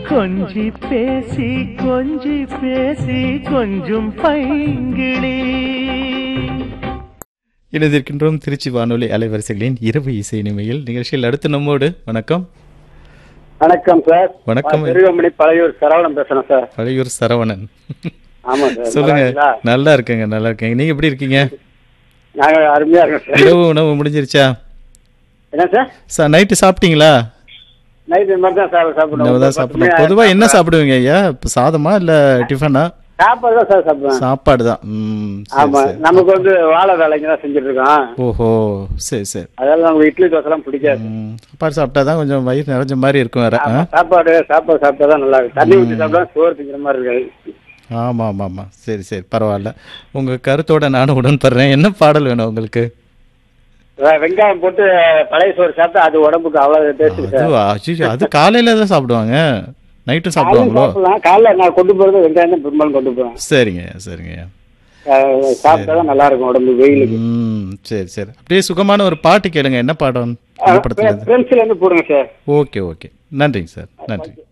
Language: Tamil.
கொஞ்சி பேசி கொஞ்சி பேசி கொஞ்சம் பைங்கிளி இணைந்திருக்கின்றோம் திருச்சி வானொலி அலைவரிசைகளின் இரவு இசை நிமையில் நிகழ்ச்சியில் அடுத்து நம்மோடு வணக்கம் வணக்கம் சார் வணக்கம். நான் திருவமணி பழையூர் சரவணன் பேசுறேன் சார் பழையூர் சரவணன் ஆமா சார் சொல்லுங்க நல்லா இருக்கீங்களா? நல்லா இருக்கேங்க நல்லா இருக்கேங்க நீங்க எப்படி இருக்கீங்க நாங்க அருமையா இருக்கோம் சார் இரவு உணவு முடிஞ்சிருச்சா என்ன சார் சார் நைட்டு சாப்பிட்டீங்களா நைட் இந்த மாதிரி தான் சார் சாப்பிடுவோம் இன்னும் தான் சாப்பிடணும் பொதுவா என்ன சாப்பிடுவீங்க ஐயா இப்போ சாதமா இல்ல டிஃபனா சாப்பாடு தான் சார் சாப்பிடுவேன் சாப்பாடு தான் ம் சரி, ஆமா சரி. நமக்கு வந்து வாழை வேலைங்க தான் செஞ்சுட்டு இருக்கோம் ஓஹோ சரி சரி அதெல்லாம் நமக்கு இட்லி தோசை எல்லாம் பிடிக்காது ம், சாப்பாடு சாப்பிட்டா தான் கொஞ்சம் வயிறு நிறைஞ்ச மாதிரி இருக்கும் வேற ஆ? ஆமா, சாப்பாடு சாப்பாடு சாப்பிட்டா தான் நல்லா இருக்கு தண்ணி ஊற்றி சாப்பிட்டா சோறு திங்கிற மாதிரி இருக்காது ஆமா ஆமா ஆமா சரி சரி பரவாயில்ல உங்க கருத்தோட நானும் உடன்படுறேன் என்ன பாடல் வேணும் உங்களுக்கு வெ- வெங்காயம் போட்டு பழைய சோறு சாப்பிட்டா அது உடம்புக்கு அவ்வளவு டேஸ்ட் அது சார் அச்சச்சோ, அது காலையில தான் சாப்பிடுவாங்க நைட்டும் காலையில சாப்பிடுவாங்களோ சாப்பிடலாம் காலைல நான் கொண்டு போறது வெங்காயம் தான் பெரும்பாலும் கொண்டு போவேன் சரிங்க சரிங்க அஹ் சாப்பிட்டா தான் நல்லா இருக்கும் உடம்பு வெயிலுக்கு ம் சரி சரி அப்படியே சுகமான ஒரு பாட்டு கேளுங்க என்ன பாடம் என்ன படத்துல இருந்து? ஃப்ரெண்ட்ஸ்ல இருந்து போடுங்க சார் ஓகே ஓகே நன்றிங்க சார் நன்றி